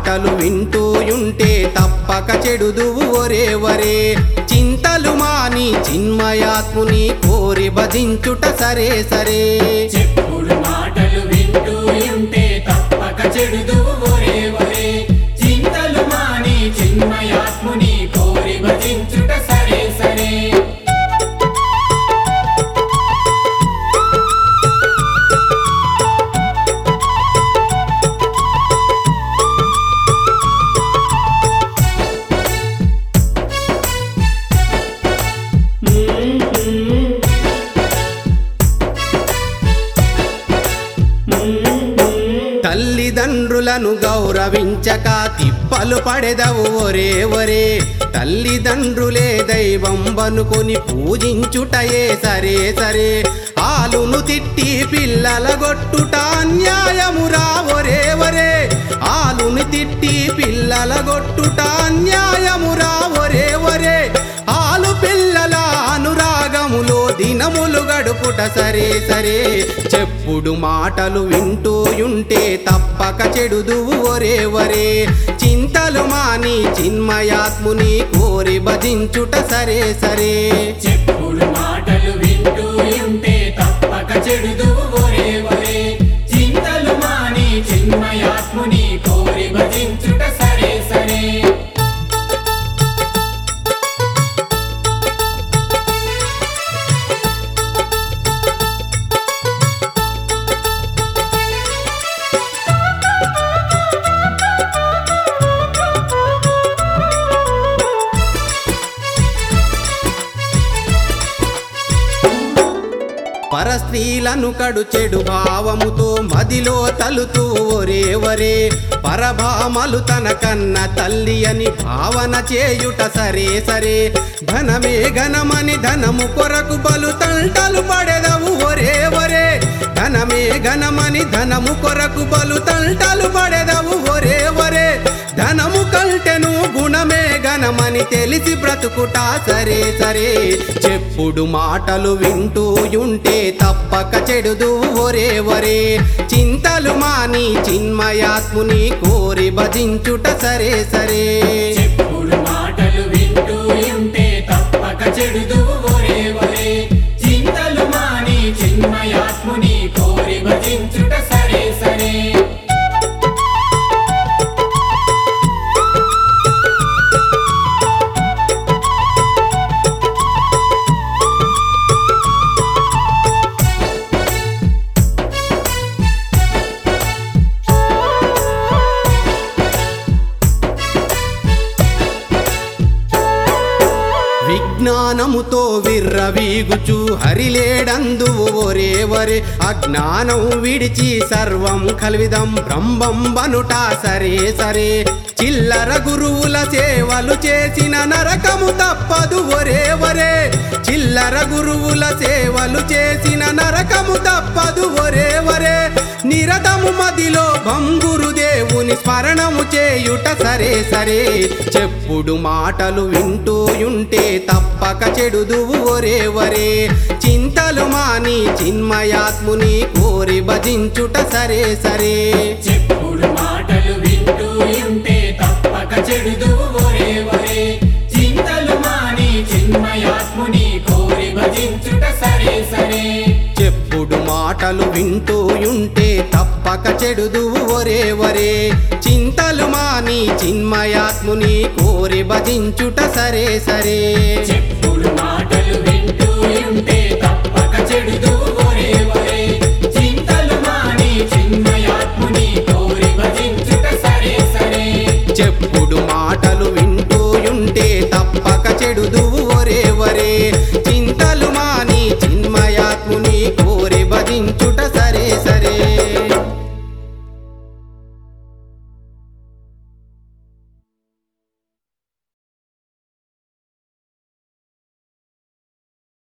మాటలు వింటూయుంటే తప్పక చెడుదువు ఒరే వరే చింతలు మాని చిన్మయాత్ముని కోరి భజించుట సరే సరే చెప్పుడు మాటలు వింటూ ఉంటే తప్పక చెడుదు ఒరే ఒరే చింతలు మాని చిన్మయాత్ముని కోరి భజించుట సరే సరే తల్లిదండ్రులను గౌరవించక తిప్పలు పడెదవు ఒరే ఒరే తల్లిదండ్రులే దైవం బనుకొని పూజించుటయే సరే సరే ఆలును తిట్టి పిల్లల గొట్టుట అన్యాయమురా ఒరే ఒరే ఆలుని తిట్టి పిల్లల గొట్టుట అన్యాయమురా ఒరే ఒరే ఆలు పిల్లల అనురాగములో దినములు గడుపుట సరే సరే చెప్పుడు మాటలు వింటూయుంటే తప్పక చెడుదువు ఒరే వరే చింతలు మాని చిన్మయాత్ముని కోరి భజించుట సరే సరే చెప్పుడు మాటలు వింటూ ఉంటే తప్పక చెడుదు ఒరే ఒరే చింతలు మాని చిన్మయాత్ముని కోరి భజించుట సరే సరే పరస్త్రీలను కడు చెడు భావముతో మదిలో తలుతూ ఒరే వరే పరభామలు తన కన్న తల్లి అని భావన చేయుట సరే సరే ధనమే ఘనమని ధనము కొరకు బలు తంటలు పడెదవు ఒరే వరే ధనమే ఘనమని ధనము కొరకు బలు తంటలు పడెదవు ఒరే వరే ధనము కంటెను గుణమే ఘనమని తెలిసి బ్రతుకుట సరే సరే చెప్పుడు మాటలు వింటూయుంటే తప్పక చెడుదు ఒరే వరే చింతలు మాని చిన్మయాత్ముని కోరి భజించుట సరే సరే చెప్పుడు మాటలు వింటూ ఉంటే తప్పక చెడుదు ఒరే ఒరే చింతలు మాని చిన్మయాత్ముని కోరి భజించుట సరే సరే విజ్ఞానముతో విర్రవీగుచు హరిలేడందువు ఒరే వరే అజ్ఞానం విడిచి సర్వం కల్విదం బ్రహ్మం బనుట సరే సరే చిల్లర గురువుల సేవలు చేసిన నరకము తప్పదు ఒరే వరే చిల్లర గురువుల సేవలు చేసిన నరకము తప్పదు ఒరే వరే నిరతము మదిలో భంగురు దేవుని స్మరణము చేయుట సరే సరే చెప్పుడు మాటలు వింటూయుంటే తప్పక చెడుదువు ఒరే వరే చింతలు మాని చిన్మయాత్ముని కోరి భజించుట సరే సరే చెప్పుడు మాటలు వింటూ ఉంటే తప్పక చెడుదు ఒరే ఒరే చింతలు మాని చిన్మయాత్ముని కోరి భజించుట సరే సరే చెప్పుడు మాటలు వింటూయుంటే తప్పక చెడుదువు ఒరే వరే చింతలు మాని చిన్మయాత్ముని కోరి భజించుట సరే సరే చెప్పుడు మాటలు వింటూ